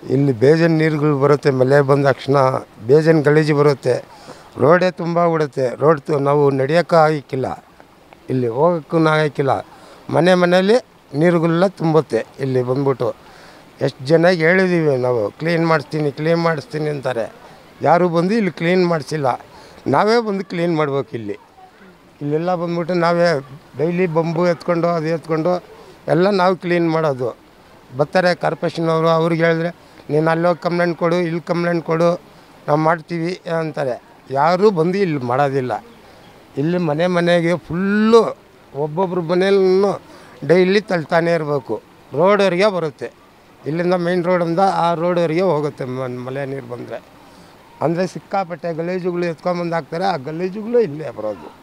ಇಲ್ಲಿ ಬೇಜನ್ ನೀರುಗಳು ಬರುತ್ತೆ ಮಳೆ ಬಂದ ತಕ್ಷಣ ಬೇಜನ್ ಗಲೀಜು ಬರುತ್ತೆ ರೋಡೇ ತುಂಬ ಬಿಡುತ್ತೆ ರೋಡ್ ತು- ನಾವು ನಡೆಯೋಕ್ಕೂ ಆಗಿಕ್ಕಿಲ್ಲ ಇಲ್ಲಿ ಹೋಗೋಕ್ಕೂ ಆಗಿಕ್ಕಿಲ್ಲ ಮನೆ ಮನೆಯಲ್ಲಿ ನೀರುಗಳೆಲ್ಲ ತುಂಬುತ್ತೆ ಇಲ್ಲಿ ಬಂದ್ಬಿಟ್ಟು ಎಷ್ಟು ಜನಕ್ಕೆ ಹೇಳಿದ್ದೀವಿ ನಾವು ಕ್ಲೀನ್ ಮಾಡಿಸ್ತೀನಿ ಕ್ಲೀನ್ ಮಾಡಿಸ್ತೀನಿ ಅಂತಾರೆ ಯಾರೂ ಬಂದು ಇಲ್ಲಿ ಕ್ಲೀನ್ ಮಾಡಿಸಿಲ್ಲ ನಾವೇ ಬಂದು ಕ್ಲೀನ್ ಮಾಡ್ಬೇಕು ಇಲ್ಲಿ ಇಲ್ಲೆಲ್ಲ ಬಂದ್ಬಿಟ್ಟು ನಾವೇ ಡೈಲಿ ಬಂಬು ಎತ್ಕೊಂಡು ಅದು ಎತ್ಕೊಂಡು ಎಲ್ಲ ನಾವು ಕ್ಲೀನ್ ಮಾಡೋದು ಬರ್ತಾರೆ ಕಾರ್ಪೊರೇಷನವರು ಅವ್ರಿಗೆ ಹೇಳಿದ್ರೆ ನೀನು ಅಲ್ಲೋಗಿ ಕಂಪ್ಲೇಂಟ್ ಕೊಡು ಇಲ್ಲಿ ಕಂಪ್ಲೇಂಟ್ ಕೊಡು ನಾವು ಮಾಡ್ತೀವಿ ಅಂತಾರೆ ಯಾರೂ ಬಂದು ಇಲ್ಲಿ ಮಾಡೋದಿಲ್ಲ ಇಲ್ಲಿ ಮನೆ ಮನೆಗೆ ಫುಲ್ಲು ಒಬ್ಬೊಬ್ರ ಮನೆಯಲ್ಲೂ ಡೈಲಿ ತಳ್ತಾನೆ ಇರಬೇಕು ರೋಡವರೆಗೆ ಬರುತ್ತೆ ಇಲ್ಲಿಂದ ಮೇನ್ ರೋಡಿಂದ ಆ ರೋಡವರೆಗೆ ಹೋಗುತ್ತೆ ಮ- ಮಳೆ ನೀರು ಬಂದರೆ ಅಂದರೆ ಸಿಕ್ಕಾಪಟ್ಟೆ ಗಲೀಜುಗಳು ಎತ್ಕೊಂಬಂದು ಹಾಕ್ತಾರೆ ಆ ಗಲೀಜುಗಳು ಇಲ್ಲೇ ಬರೋದು